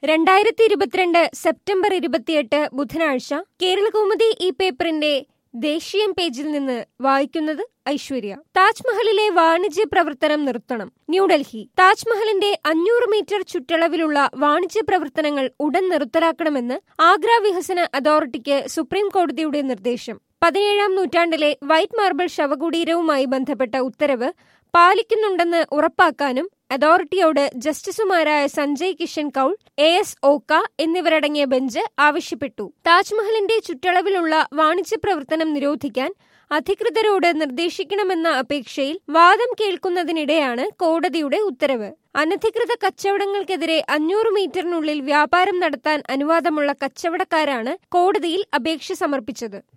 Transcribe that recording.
രണ്ടായിരത്തി ഇരുപത്തിരണ്ട് സെപ്റ്റംബർ ഇരുപത്തിയെട്ട് ബുധനാഴ്ച കേരളകൗമുദി ഈ പേപ്പറിന്റെ ദേശീയം പേജിൽ നിന്ന് വായിക്കുന്നത് ഐശ്വര്യ താജ്മഹലിലെ വാണിജ്യ പ്രവർത്തനം നിർത്തണം ന്യൂഡൽഹി താജ്മഹലിന്റെ അഞ്ഞൂറ് മീറ്റർ ചുറ്റളവിലുള്ള വാണിജ്യ പ്രവർത്തനങ്ങൾ ഉടൻ നിർത്തലാക്കണമെന്ന് ആഗ്ര വികസന അതോറിറ്റിക്ക് സുപ്രീം കോടതിയുടെ നിർദ്ദേശം പതിനേഴാം നൂറ്റാണ്ടിലെ വൈറ്റ് മാർബിൾ ശവകുടീരവുമായി ബന്ധപ്പെട്ട ഉത്തരവ് പാലിക്കുന്നുണ്ടെന്ന് ഉറപ്പാക്കാനും അതോറിറ്റിയോട് ജസ്റ്റിസുമാരായ സഞ്ജയ് കിഷൻ കൌൾ എ എസ് ഓക്ക എന്നിവരടങ്ങിയ ബെഞ്ച് ആവശ്യപ്പെട്ടു താജ്മഹലിന്റെ ചുറ്റളവിലുള്ള വാണിജ്യ പ്രവർത്തനം നിരോധിക്കാൻ അധികൃതരോട് നിർദ്ദേശിക്കണമെന്ന അപേക്ഷയിൽ വാദം കേൾക്കുന്നതിനിടെയാണ് കോടതിയുടെ ഉത്തരവ് അനധികൃത കച്ചവടങ്ങൾക്കെതിരെ അഞ്ഞൂറ് മീറ്ററിനുള്ളിൽ വ്യാപാരം നടത്താൻ അനുവാദമുള്ള കച്ചവടക്കാരാണ് കോടതിയിൽ അപേക്ഷ സമർപ്പിച്ചത്